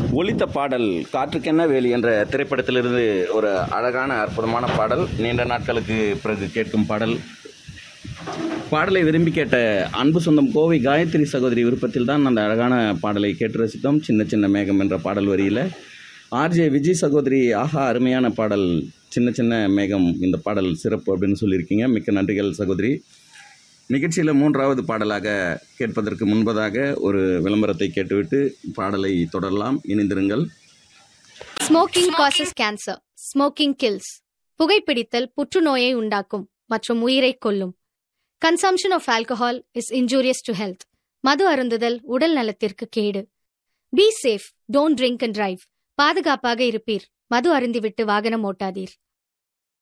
ஒலித்த பாடல் காற்றுக்கென்ன வேலி என்ற திரைப்படத்திலிருந்து ஒரு அழகான அற்புதமான பாடல் நீண்ட நாட்களுக்கு பிறகு கேட்கும் பாடல் பாடலை விரும்பி கேட்ட அன்பு சொந்தம் கோவை காயத்ரி சகோதரி விருப்பத்தில் தான் அந்த அழகான பாடலை கேட்டு ரசித்தோம் சின்ன சின்ன மேகம் என்ற பாடல் வரியில் ஆர்ஜே விஜய் சகோதரி ஆஹா அருமையான பாடல் சின்ன சின்ன மேகம் இந்த பாடல் சிறப்பு அப்படின்னு சொல்லியிருக்கீங்க மிக்க நன்றிகள் சகோதரி நிகழ்ச்சியில் மூன்றாவது பாடலாக கேட்பதற்கு முன்பதாக ஒரு விளம்பரத்தை கேட்டுவிட்டு பாடலை தொடரலாம் இணைந்திருங்கள் smoking causes cancer smoking kills புகைப்பிடித்தல் புற்றுநோயை உண்டாக்கும் மற்றும் உயிரை கொல்லும் consumption of alcohol is injurious to health மது அருந்துதல் உடல் நலத்திற்கு கேடு be safe don't drink and drive பாதுகாப்பாக இருப்பீர் மது அருந்திவிட்டு வாகனம் ஓட்டாதீர்